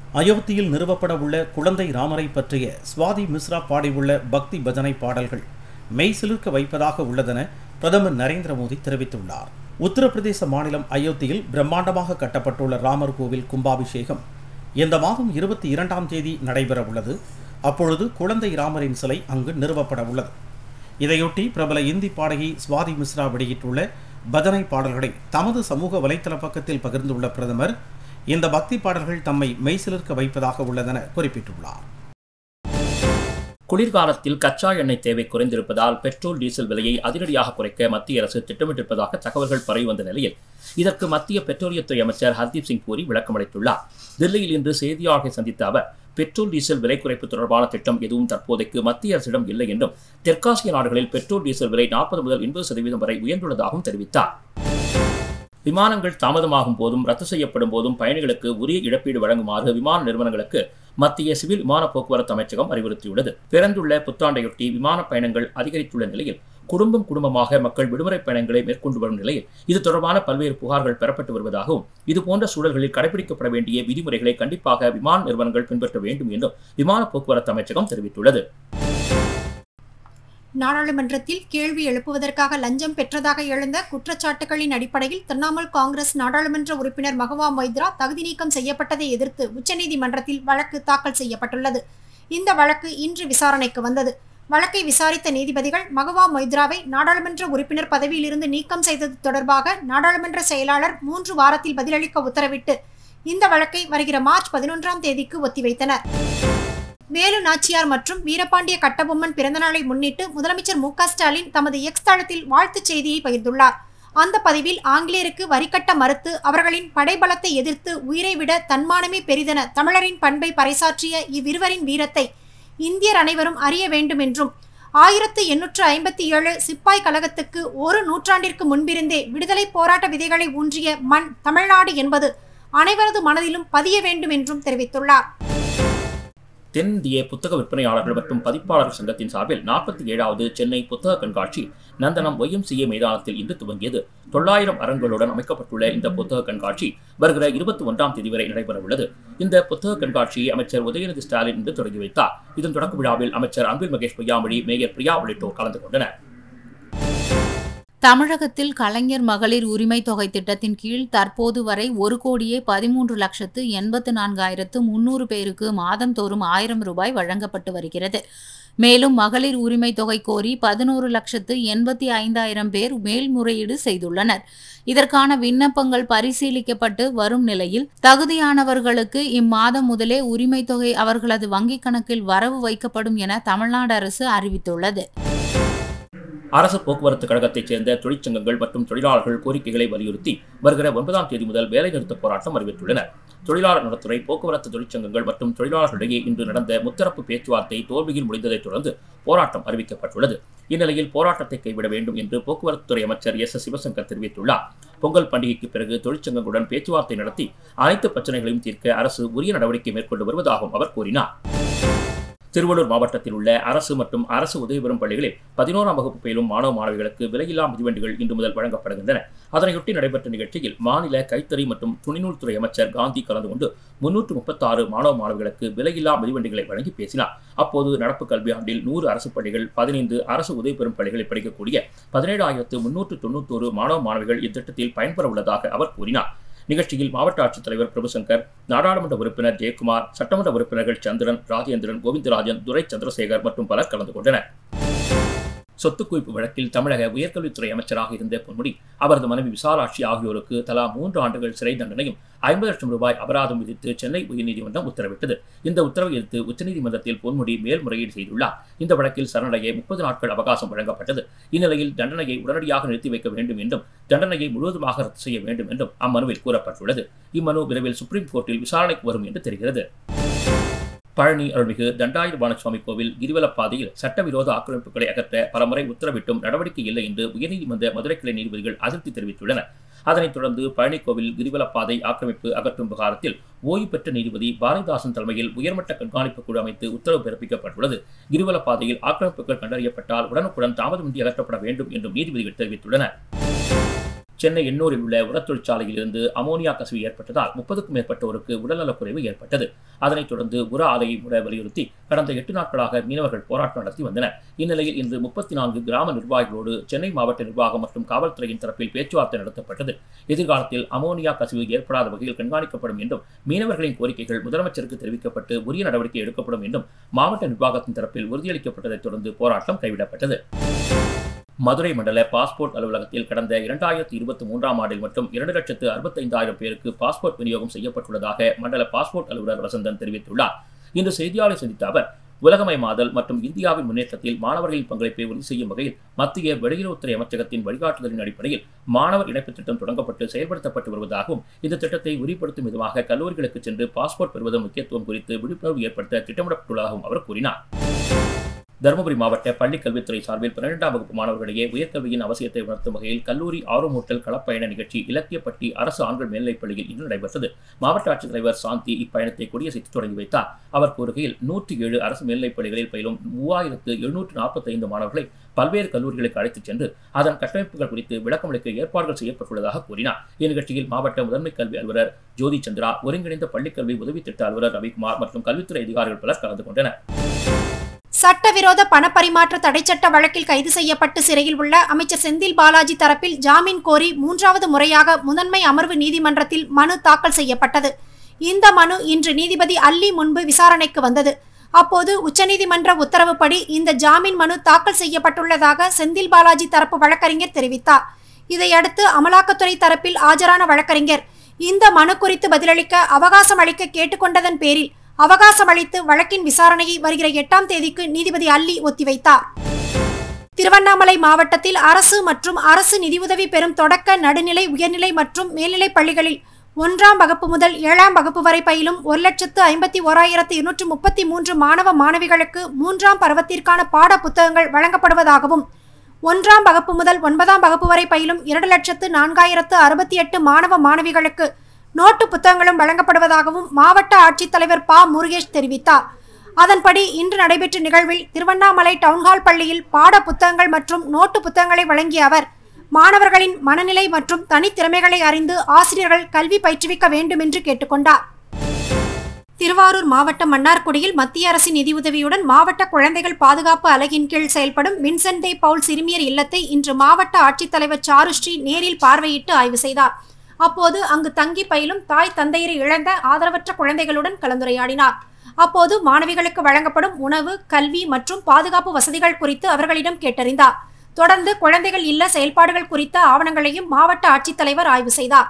அயோத்தியில் நிறுவப்பட உள்ள குழந்தை ராமரை பற்றிய சுவாதி மிஸ்ரா பாடியுள்ள பக்தி பஜனை பாடல்கள் மெய்சிலிர்க்க வைப்பதாக உள்ளதென பிரதமர் நரேந்திர மோடி தெரிவித்துள்ளார் உத்தரப்பிரதேச மாநிலம் அயோத்தியில் பிரம்மாண்டமாக கட்டப்பட்டுள்ள ராமர் கோவில் கும்பாபிஷேகம் இந்த மாதம் இருபத்தி இரண்டாம் தேதி நடைபெற உள்ளது அப்பொழுது குழந்தை ராமரின் சிலை அங்கு நிறுவப்பட உள்ளது இதையொட்டி பிரபல இந்தி பாடகி சுவாதி மிஸ்ரா வெளியிட்டுள்ள பஜனை பாடல்களை தமது சமூக வலைத்தள பக்கத்தில் பகிர்ந்துள்ள பிரதமர் இந்த பக்தி பாடல்கள் தம்மை மெய்சிலிர்க்க வைப்பதாக உள்ளதென குறிப்பிட்டுள்ளார் குளிர்காலத்தில் கச்சா எண்ணெய் தேவை குறைந்திருப்பதால் பெட்ரோல் டீசல் விலையை அதிரடியாக குறைக்க மத்திய அரசு திட்டமிட்டிருப்பதாக தகவல்கள் பரவி வந்த நிலையில் இதற்கு மத்திய பெட்ரோலியத்துறை அமைச்சர் ஹர்தீப் சிங் பூரி விளக்கமளித்துள்ளார் தில்லியில் இன்று செய்தியாளர்களை சந்தித்த அவர் பெட்ரோல் டீசல் விலை குறைப்பு தொடர்பான திட்டம் எதுவும் தற்போதைக்கு மத்திய அரசிடம் இல்லை என்றும் தெற்காசிய நாடுகளில் பெட்ரோல் டீசல் விலை நாற்பது முதல் எண்பது சதவீதம் வரை உயர்ந்துள்ளதாகவும் தெரிவித்தார் விமானங்கள் தாமதமாகும் போதும் ரத்து செய்யப்படும் போதும் பயணிகளுக்கு உரிய இழப்பீடு வழங்குமாறு விமான நிறுவனங்களுக்கு மத்திய சிவில் விமான போக்குவரத்து அமைச்சகம் அறிவுறுத்தியுள்ளது பிறந்துள்ள புத்தாண்டையொட்டி விமான பயணங்கள் அதிகரித்துள்ள நிலையில் குடும்பம் குடும்பமாக மக்கள் விடுமுறை பயணங்களை மேற்கொண்டு வரும் நிலையில் இது தொடர்பான பல்வேறு புகார்கள் பெறப்பட்டு வருவதாகவும் இதுபோன்ற சூழல்களில் கடைபிடிக்கப்பட வேண்டிய விதிமுறைகளை கண்டிப்பாக விமான நிறுவனங்கள் பின்பற்ற வேண்டும் என்றும் விமான போக்குவரத்து அமைச்சகம் தெரிவித்துள்ளது நாடாளுமன்றத்தில் கேள்வி எழுப்புவதற்காக லஞ்சம் பெற்றதாக எழுந்த குற்றச்சாட்டுகளின் அடிப்படையில் திரிணாமுல் காங்கிரஸ் நாடாளுமன்ற உறுப்பினர் மகவா மொய்த்ரா தகுதி நீக்கம் செய்யப்பட்டதை எதிர்த்து உச்சநீதிமன்றத்தில் வழக்கு தாக்கல் செய்யப்பட்டுள்ளது இந்த வழக்கு இன்று விசாரணைக்கு வந்தது வழக்கை விசாரித்த நீதிபதிகள் மகவா மொய்த்ராவை நாடாளுமன்ற உறுப்பினர் பதவியிலிருந்து நீக்கம் செய்தது தொடர்பாக நாடாளுமன்ற செயலாளர் மூன்று வாரத்தில் பதிலளிக்க உத்தரவிட்டு இந்த வழக்கை வருகிற மார்ச் பதினொன்றாம் தேதிக்கு ஒத்திவைத்தனர் வேலு நாச்சியார் மற்றும் வீரபாண்டிய கட்டபொம்மன் பிறந்தநாளை முன்னிட்டு முதலமைச்சர் மு ஸ்டாலின் தமது எக்ஸ் தளத்தில் வாழ்த்துச் செய்தியை பகிர்ந்துள்ளார் அந்த பதிவில் ஆங்கிலேயருக்கு வரிக்கட்ட மறுத்து அவர்களின் படைபலத்தை எதிர்த்து உயிரை விட தன்மானமே பெரிதென தமிழரின் பண்பை பறைசாற்றிய இவ்விருவரின் வீரத்தை இந்தியர் அனைவரும் அறிய வேண்டும் என்றும் ஆயிரத்து எண்ணூற்று ஐம்பத்தி ஏழு சிப்பாய் கழகத்துக்கு ஒரு நூற்றாண்டிற்கு முன்பிருந்தே விடுதலை போராட்ட விதைகளை ஊன்றிய மண் தமிழ்நாடு என்பது அனைவரது மனதிலும் பதிய வேண்டும் என்றும் தெரிவித்துள்ளார் தென்னிந்திய புத்தக விற்பனையாளர்கள் மற்றும் பதிப்பாளர்கள் சங்கத்தின் சார்பில் நாற்பத்தி ஏழாவது சென்னை புத்தக கண்காட்சி நந்தனம் ஒய்எம்சிஏ மைதானத்தில் இன்று துவங்கியது தொள்ளாயிரம் அரங்குகளுடன் அமைக்கப்பட்டுள்ள இந்த புத்தக கண்காட்சி வருகிற இருபத்தி ஒன்றாம் தேதி வரை நடைபெறவுள்ளது இந்த புத்தக கண்காட்சியை அமைச்சர் உதயநிதி ஸ்டாலின் இன்று தொடங்கி வைத்தார் இதன் தொடக்க விழாவில் அமைச்சர் அன்பில் மகேஷ் பொய்யாமொழி மேயர் பிரியா உள்ளிட்டோர் கலந்து கொண்டனர் தமிழகத்தில் கலைஞர் மகளிர் உரிமை தொகை திட்டத்தின் கீழ் தற்போது வரை ஒரு கோடியே பதிமூன்று லட்சத்து எண்பத்து நான்காயிரத்து முன்னூறு பேருக்கு மாதந்தோறும் ஆயிரம் ரூபாய் வழங்கப்பட்டு வருகிறது மேலும் மகளிர் உரிமை தொகை கோரி பதினோரு லட்சத்து எண்பத்தி ஐந்தாயிரம் பேர் மேல்முறையீடு செய்துள்ளனர் இதற்கான விண்ணப்பங்கள் பரிசீலிக்கப்பட்டு வரும் நிலையில் தகுதியானவர்களுக்கு இம்மாதம் முதலே உரிமை தொகை அவர்களது வங்கிக் கணக்கில் வரவு வைக்கப்படும் என தமிழ்நாடு அரசு அறிவித்துள்ளது அரசு போக்குவரத்து கழகத்தைச் சேர்ந்த தொழிற்சங்கங்கள் மற்றும் தொழிலாளர்கள் கோரிக்கைகளை வலியுறுத்தி வருகிற ஒன்பதாம் தேதி முதல் வேலைநிறுத்த போராட்டம் அறிவித்துள்ளனர் தொழிலாளர் நலத்துறை போக்குவரத்து தொழிற்சங்கங்கள் மற்றும் தொழிலாளர்களிடையே இன்று நடந்த முத்தரப்பு பேச்சுவார்த்தை தோல்வியில் முடிந்ததைத் தொடர்ந்து போராட்டம் அறிவிக்கப்பட்டுள்ளது இந்நிலையில் போராட்டத்தை கைவிட வேண்டும் என்று போக்குவரத்துத்துறை அமைச்சர் எஸ் எஸ் சிவசங்கர் தெரிவித்துள்ளார் பொங்கல் பண்டிகைக்கு பிறகு தொழிற்சங்கங்களுடன் பேச்சுவார்த்தை நடத்தி அனைத்து பிரச்சனைகளையும் தீர்க்க அரசு உரிய நடவடிக்கை மேற்கொண்டு வருவதாகவும் அவர் கூறினார் திருவள்ளூர் மாவட்டத்தில் உள்ள அரசு மற்றும் அரசு உதவி பெறும் பள்ளிகளில் பதினோராம் வகுப்பு பயிலும் மாணவ மாணவிகளுக்கு விலையில்லா மிதிவண்டிகள் இன்று முதல் வழங்கப்படுகின்றன அதனையொட்டி நடைபெற்ற நிகழ்ச்சியில் மாநில கைத்தறி மற்றும் துணிநூல்துறை அமைச்சர் காந்தி கலந்து கொண்டு முன்னூற்று முப்பத்தாறு மாணவ மாணவிகளுக்கு விலையில்லா மிதிவண்டிகளை வழங்கி பேசினார் அப்போது நடப்பு கல்வியாண்டில் நூறு அரசு பள்ளிகள் பதினைந்து அரசு உதவி பெறும் பள்ளிகளில் படிக்கக்கூடிய பதினேழாயிரத்து முன்னூற்று தொண்ணூத்தோரு மாணவ மாணவிகள் இத்திட்டத்தில் பயன்பெற உள்ளதாக அவர் கூறினார் நிகழ்ச்சியில் மாவட்ட ஆட்சித்தலைவர் பிரபுசங்கர் நாடாளுமன்ற உறுப்பினர் ஜெயக்குமார் சட்டமன்ற உறுப்பினர்கள் சந்திரன் ராஜேந்திரன் கோவிந்தராஜன் துரை சந்திரசேகர் மற்றும் பலர் கலந்து கொண்டனர் சொத்து குவிப்பு வழக்கில் தமிழக உயர்கல்வித்துறை அமைச்சராக இருந்த பொன்முடி அவரது மனைவி விசாலாட்சி ஆகியோருக்கு தலா மூன்று ஆண்டுகள் சிறை தண்டனையும் ஐம்பது லட்சம் ரூபாய் அபராதம் விதித்து சென்னை உயர்நீதிமன்றம் உத்தரவிட்டது இந்த உத்தரவை எதிர்த்து உச்சநீதிமன்றத்தில் பொன்முடி மேல்முறையீடு செய்துள்ளார் இந்த வழக்கில் சரணடைய முப்பது நாட்கள் அவகாசம் வழங்கப்பட்டது இந்நிலையில் தண்டனையை உடனடியாக நிறுத்தி வைக்க வேண்டும் என்றும் தண்டனையை முழுவதுமாக ரத்து செய்ய வேண்டும் என்றும் அம்மனுவில் கூறப்பட்டுள்ளது இம்மனு விரைவில் சுப்ரீம் கோர்ட்டில் விசாரணைக்கு வரும் என்று தெரிகிறது பழனி அருள்மிகு தண்டாயுதபாண சுவாமி கோவில் கிரிவலப்பாதையில் சட்டவிரோத ஆக்கிரமிப்புகளை அகற்ற பலமுறை உத்தரவிட்டும் நடவடிக்கை இல்லை என்று உயர்நீதிமன்ற மதுரை கிளை நீதிபதிகள் அதிருப்தி தெரிவித்துள்ளனர் அதனைத் தொடர்ந்து பழனி கோவில் கிரிவலப்பாதை ஆக்கிரமிப்பு அகற்றும் விவகாரத்தில் ஓய்வு பெற்ற நீதிபதி பாரதிதாசன் தலைமையில் உயர்மட்ட கண்காணிப்பு குழு அமைத்து உத்தரவு பிறப்பிக்கப்பட்டுள்ளது கிரிவலப்பாதையில் ஆக்கிரமிப்புகள் கண்டறியப்பட்டால் உடனுக்குடன் தாமதமின்றி அகற்றப்பட வேண்டும் என்றும் நீதிபதிகள் தெரிவித்துள்ளனர் சென்னை எண்ணூரில் உள்ள உரத் தொழிற்சாலையில் இருந்து அமோனியா கசிவு ஏற்பட்டதால் முப்பதுக்கும் மேற்பட்டோருக்கு உடல்நலக்குறைவு ஏற்பட்டது அதனைத் தொடர்ந்து உர ஆலையை மூட வலியுறுத்தி கடந்த எட்டு நாட்களாக மீனவர்கள் போராட்டம் நடத்தி வந்தனர் இந்நிலையில் இன்று முப்பத்தி நான்கு கிராம நிர்வாகிகளோடு சென்னை மாவட்ட நிர்வாகம் மற்றும் காவல்துறையின் தரப்பில் பேச்சுவார்த்தை நடத்தப்பட்டது எதிர்காலத்தில் அமோனியா கசிவு ஏற்படாத வகையில் கண்காணிக்கப்படும் என்றும் மீனவர்களின் கோரிக்கைகள் முதலமைச்சருக்கு தெரிவிக்கப்பட்டு உரிய நடவடிக்கை எடுக்கப்படும் என்றும் மாவட்ட நிர்வாகத்தின் தரப்பில் உறுதியளிக்கப்பட்டதைத் தொடர்ந்து போராட்டம் கைவிடப்பட்டது மதுரை மண்டல பாஸ்போர்ட் அலுவலகத்தில் கடந்த இரண்டாயிரத்தி இருபத்தி மூன்றாம் ஆண்டில் மட்டும் இரண்டு லட்சத்து அறுபத்தைந்தாயிரம் பேருக்கு பாஸ்போர்ட் விநியோகம் செய்யப்பட்டுள்ளதாக மண்டல பாஸ்போர்ட் அலுவலர் வசந்தன் தெரிவித்துள்ளார் இன்று செய்தியாளர் சந்தித்த அவர் உலகமயமாதல் மற்றும் இந்தியாவின் முன்னேற்றத்தில் மாணவர்களின் பங்களிப்பை உறுதி செய்யும் வகையில் மத்திய வெளியுறவுத்துறை அமைச்சகத்தின் வழிகாட்டுதலின் அடிப்படையில் மாணவர் இணைப்பு திட்டம் தொடங்கப்பட்டு செயல்படுத்தப்பட்டு வருவதாகவும் இந்த திட்டத்தை உறுதிப்படுத்தும் விதமாக கல்லூரிகளுக்கு சென்று பாஸ்போர்ட் பெறுவதன் முக்கியத்துவம் குறித்து விழிப்புணர்வு ஏற்படுத்த திட்டமிடப்பட்டுள்ளதாகவும் அவர் கூறினார் தருமபுரி மாவட்ட பள்ளிக் கல்வித்துறை சார்பில் பன்னிரெண்டாம் வகுப்பு மாணவர்களிடையே உயர்கல்வியின் அவசியத்தை உணர்த்தும் வகையில் கல்லூரி ஆர்வமூட்டல் களப்பயண நிகழ்ச்சி இலக்கியப்பட்டி அரசு ஆண்கள் மேல்நிலைப் பள்ளியில் இன்று நடைபெற்றது மாவட்ட ஆட்சித்தலைவர் சாந்தி இப்பயணத்தை கொடியசைத்து தொடங்கி வைத்தார் அவர் கூறுகையில் நூற்றி ஏழு அரசு மேல்நிலைப் பள்ளிகளில் பயிலும் மூவாயிரத்து எழுநூற்று நாற்பத்தைந்து மாணவர்களை பல்வேறு கல்லூரிகளுக்கு அழைத்துச் சென்று அதன் கட்டமைப்புகள் குறித்து விளக்கமளிக்க ஏற்பாடுகள் செய்யப்பட்டுள்ளதாக கூறினார் இந்நிகழ்ச்சியில் மாவட்ட முதன்மை கல்வி அலுவலர் ஜோதி சந்திரா ஒருங்கிணைந்த பள்ளிக்கல்வி உதவி திட்ட அலுவலர் ரவிக்குமார் மற்றும் கல்வித்துறை அதிகாரிகள் பலர் கலந்து கொண்டனர் சட்டவிரோத பணப்பரிமாற்ற தடைச்சட்ட வழக்கில் கைது செய்யப்பட்டு சிறையில் உள்ள அமைச்சர் செந்தில் பாலாஜி தரப்பில் ஜாமீன் கோரி மூன்றாவது முறையாக முதன்மை அமர்வு நீதிமன்றத்தில் மனு தாக்கல் செய்யப்பட்டது இந்த மனு இன்று நீதிபதி அல்லி முன்பு விசாரணைக்கு வந்தது அப்போது உச்சநீதிமன்ற உத்தரவுப்படி இந்த ஜாமீன் மனு தாக்கல் செய்யப்பட்டுள்ளதாக செந்தில் பாலாஜி தரப்பு வழக்கறிஞர் தெரிவித்தார் இதையடுத்து அமலாக்கத்துறை தரப்பில் ஆஜரான வழக்கறிஞர் இந்த மனு குறித்து பதிலளிக்க அவகாசம் அளிக்க கேட்டுக்கொண்டதன் பேரில் அவகாசம் அளித்து வழக்கின் விசாரணையை வருகிற எட்டாம் தேதிக்கு நீதிபதி அல்லி ஒத்திவைத்தார் திருவண்ணாமலை மாவட்டத்தில் அரசு மற்றும் அரசு நிதியுதவி பெறும் தொடக்க நடுநிலை உயர்நிலை மற்றும் மேல்நிலைப் பள்ளிகளில் ஒன்றாம் வகுப்பு முதல் ஏழாம் வகுப்பு வரை பயிலும் ஒரு லட்சத்து ஐம்பத்தி ஓராயிரத்து இருநூற்று முப்பத்தி மூன்று மாணவ மாணவிகளுக்கு மூன்றாம் பருவத்திற்கான பாட புத்தகங்கள் வழங்கப்படுவதாகவும் ஒன்றாம் வகுப்பு முதல் ஒன்பதாம் வகுப்பு வரை பயிலும் இரண்டு லட்சத்து நான்காயிரத்து அறுபத்தி எட்டு மாணவ மாணவிகளுக்கு நோட்டு புத்தகங்களும் வழங்கப்படுவதாகவும் மாவட்ட ஆட்சித்தலைவர் ப முருகேஷ் தெரிவித்தார் அதன்படி இன்று நடைபெற்ற நிகழ்வில் திருவண்ணாமலை டவுன்ஹால் பள்ளியில் பாட புத்தகங்கள் மற்றும் நோட்டு புத்தகங்களை வழங்கிய அவர் மாணவர்களின் மனநிலை மற்றும் தனித்திறமைகளை அறிந்து ஆசிரியர்கள் கல்வி பயிற்றுவிக்க வேண்டும் என்று கேட்டுக்கொண்டார் திருவாரூர் மாவட்டம் மன்னார்குடியில் மத்திய அரசின் நிதியுதவியுடன் மாவட்ட குழந்தைகள் பாதுகாப்பு அலகின் கீழ் செயல்படும் வின்சென்ட் தே பவுல் சிறுமியர் இல்லத்தை இன்று மாவட்ட ஆட்சித்தலைவர் சாருஸ்ரீ நேரில் பார்வையிட்டு ஆய்வு செய்தார் அப்போது அங்கு தங்கி பயிலும் தாய் தந்தையரை இழந்த ஆதரவற்ற குழந்தைகளுடன் கலந்துரையாடினார் அப்போது மாணவிகளுக்கு வழங்கப்படும் உணவு கல்வி மற்றும் பாதுகாப்பு வசதிகள் குறித்து அவர்களிடம் கேட்டறிந்தார் தொடர்ந்து குழந்தைகள் இல்ல செயல்பாடுகள் குறித்த ஆவணங்களையும் மாவட்ட ஆட்சித்தலைவர் ஆய்வு செய்தார்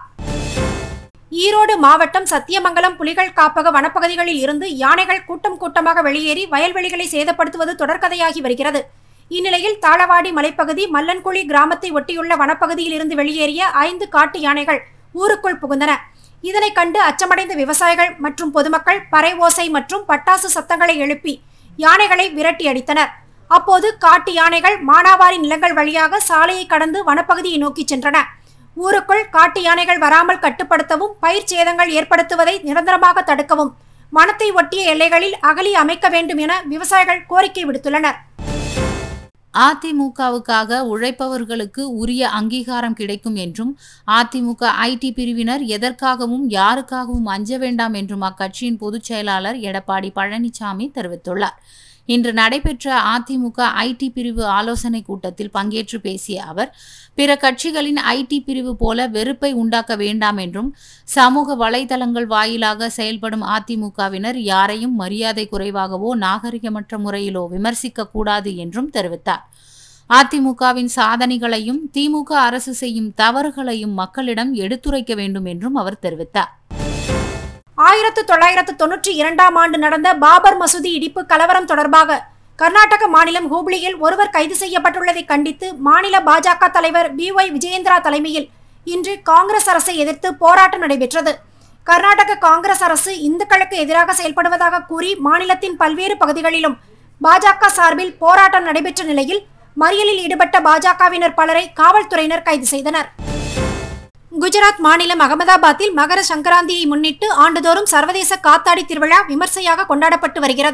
ஈரோடு மாவட்டம் சத்தியமங்கலம் புலிகள் காப்பக வனப்பகுதிகளில் இருந்து யானைகள் கூட்டம் கூட்டமாக வெளியேறி வயல்வெளிகளை சேதப்படுத்துவது தொடர்கதையாகி வருகிறது இந்நிலையில் தாளவாடி மலைப்பகுதி மல்லன்குழி கிராமத்தை ஒட்டியுள்ள வனப்பகுதியில் இருந்து வெளியேறிய ஐந்து காட்டு யானைகள் ஊருக்குள் புகுந்தன இதனை கண்டு அச்சமடைந்த விவசாயிகள் மற்றும் பொதுமக்கள் பறை ஓசை மற்றும் பட்டாசு சத்தங்களை எழுப்பி யானைகளை விரட்டி அடித்தனர் அப்போது காட்டு யானைகள் மானாவாரி நிலங்கள் வழியாக சாலையை கடந்து வனப்பகுதியை நோக்கி சென்றன ஊருக்குள் காட்டு யானைகள் வராமல் கட்டுப்படுத்தவும் பயிர் சேதங்கள் ஏற்படுத்துவதை நிரந்தரமாக தடுக்கவும் வனத்தை ஒட்டிய எல்லைகளில் அகலி அமைக்க வேண்டும் என விவசாயிகள் கோரிக்கை விடுத்துள்ளனர் அதிமுகவுக்காக உழைப்பவர்களுக்கு உரிய அங்கீகாரம் கிடைக்கும் என்றும் அதிமுக ஐடி பிரிவினர் எதற்காகவும் யாருக்காகவும் அஞ்ச வேண்டாம் என்றும் அக்கட்சியின் பொதுச் செயலாளர் எடப்பாடி பழனிசாமி தெரிவித்துள்ளார் இன்று நடைபெற்ற அதிமுக ஐடி பிரிவு ஆலோசனைக் கூட்டத்தில் பங்கேற்று பேசிய அவர் பிற கட்சிகளின் ஐடி பிரிவு போல வெறுப்பை உண்டாக்க வேண்டாம் என்றும் சமூக வலைதளங்கள் வாயிலாக செயல்படும் அதிமுகவினர் யாரையும் மரியாதை குறைவாகவோ நாகரிகமற்ற முறையிலோ விமர்சிக்க கூடாது என்றும் தெரிவித்தார் அதிமுகவின் சாதனைகளையும் திமுக அரசு செய்யும் தவறுகளையும் மக்களிடம் எடுத்துரைக்க வேண்டும் என்றும் அவர் தெரிவித்தார் ஆயிரத்து தொள்ளாயிரத்து தொன்னூற்றி இரண்டாம் ஆண்டு நடந்த பாபர் மசூதி இடிப்பு கலவரம் தொடர்பாக கர்நாடக மாநிலம் ஹூப்ளியில் ஒருவர் கைது செய்யப்பட்டுள்ளதை கண்டித்து மாநில பாஜக தலைவர் பி ஒய் விஜயேந்திரா தலைமையில் இன்று காங்கிரஸ் அரசை எதிர்த்து போராட்டம் நடைபெற்றது கர்நாடக காங்கிரஸ் அரசு இந்துக்களுக்கு எதிராக செயல்படுவதாக கூறி மாநிலத்தின் பல்வேறு பகுதிகளிலும் பாஜக சார்பில் போராட்டம் நடைபெற்ற நிலையில் மறியலில் ஈடுபட்ட பாஜகவினர் பலரை காவல்துறையினர் கைது செய்தனர் குஜராத் மாநிலம் அகமதாபாத்தில் மகர சங்கராந்தியை முன்னிட்டு ஆண்டுதோறும் சர்வதேச காத்தாடி திருவிழா விமர்சையாக கொண்டாடப்பட்டு வருகிறது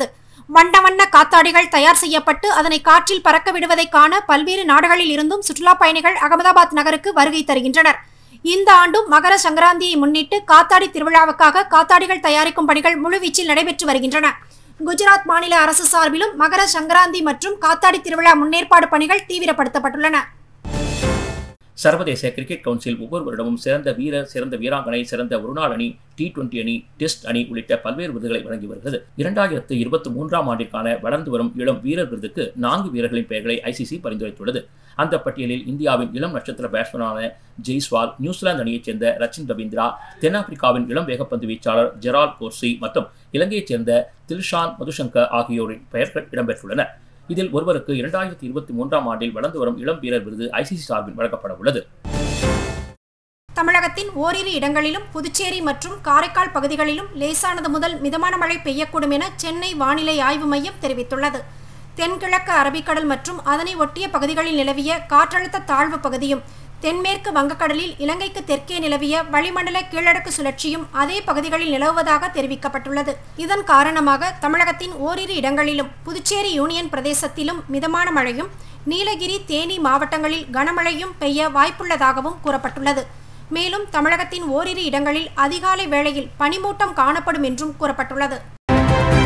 வண்ண வண்ண காத்தாடிகள் தயார் செய்யப்பட்டு அதனை காற்றில் பறக்க விடுவதை காண பல்வேறு நாடுகளில் இருந்தும் சுற்றுலா பயணிகள் அகமதாபாத் நகருக்கு வருகை தருகின்றனர் இந்த ஆண்டும் மகர சங்கராந்தியை முன்னிட்டு காத்தாடி திருவிழாவுக்காக காத்தாடிகள் தயாரிக்கும் பணிகள் முழுவீச்சில் நடைபெற்று வருகின்றன குஜராத் மாநில அரசு சார்பிலும் மகர சங்கராந்தி மற்றும் காத்தாடி திருவிழா முன்னேற்பாடு பணிகள் தீவிரப்படுத்தப்பட்டுள்ளன சர்வதேச கிரிக்கெட் கவுன்சில் ஒவ்வொரு வருடமும் சிறந்த வீரர் சிறந்த வீராங்கனை சிறந்த ஒருநாள் அணி டி டுவெண்டி அணி டெஸ்ட் அணி உள்ளிட்ட பல்வேறு விருதுகளை வழங்கி வருகிறது இரண்டாயிரத்து இருபத்தி மூன்றாம் ஆண்டிற்கான வளர்ந்து வரும் இளம் வீரர் விருதுக்கு நான்கு வீரர்களின் பெயர்களை ஐசிசி பரிந்துரைத்துள்ளது அந்த பட்டியலில் இந்தியாவின் இளம் நட்சத்திர பேட்ஸ்மேனான ஜெய்ஸ்வால் நியூசிலாந்து அணியைச் சேர்ந்த ரச்சின் ரவீந்திரா தென்னாப்பிரிக்காவின் இளம் வேகப்பந்து வீச்சாளர் ஜெரால் கோர்சி மற்றும் இலங்கையைச் சேர்ந்த தில்ஷான் மதுசங்கர் ஆகியோரின் பெயர்கள் இடம்பெற்றுள்ளன இதில் ஒருவருக்கு இரண்டாயிரத்தி இருபத்தி மூன்றாம் ஆண்டில் வளர்ந்து வரும் இளம் வீரர் விருது ஐசிசி சார்பில் வழங்கப்பட உள்ளது தமிழகத்தின் ஓரிரு இடங்களிலும் புதுச்சேரி மற்றும் காரைக்கால் பகுதிகளிலும் லேசானது முதல் மிதமான மழை பெய்யக்கூடும் என சென்னை வானிலை ஆய்வு மையம் தெரிவித்துள்ளது தென்கிழக்கு அரபிக்கடல் மற்றும் அதனை ஒட்டிய பகுதிகளில் நிலவிய காற்றழுத்த தாழ்வு பகுதியும் தென்மேற்கு வங்கக்கடலில் இலங்கைக்கு தெற்கே நிலவிய வளிமண்டல கீழடுக்கு சுழற்சியும் அதே பகுதிகளில் நிலவுவதாக தெரிவிக்கப்பட்டுள்ளது இதன் காரணமாக தமிழகத்தின் ஓரிரு இடங்களிலும் புதுச்சேரி யூனியன் பிரதேசத்திலும் மிதமான மழையும் நீலகிரி தேனி மாவட்டங்களில் கனமழையும் பெய்ய வாய்ப்புள்ளதாகவும் கூறப்பட்டுள்ளது மேலும் தமிழகத்தின் ஓரிரு இடங்களில் அதிகாலை வேளையில் பனிமூட்டம் காணப்படும் என்றும் கூறப்பட்டுள்ளது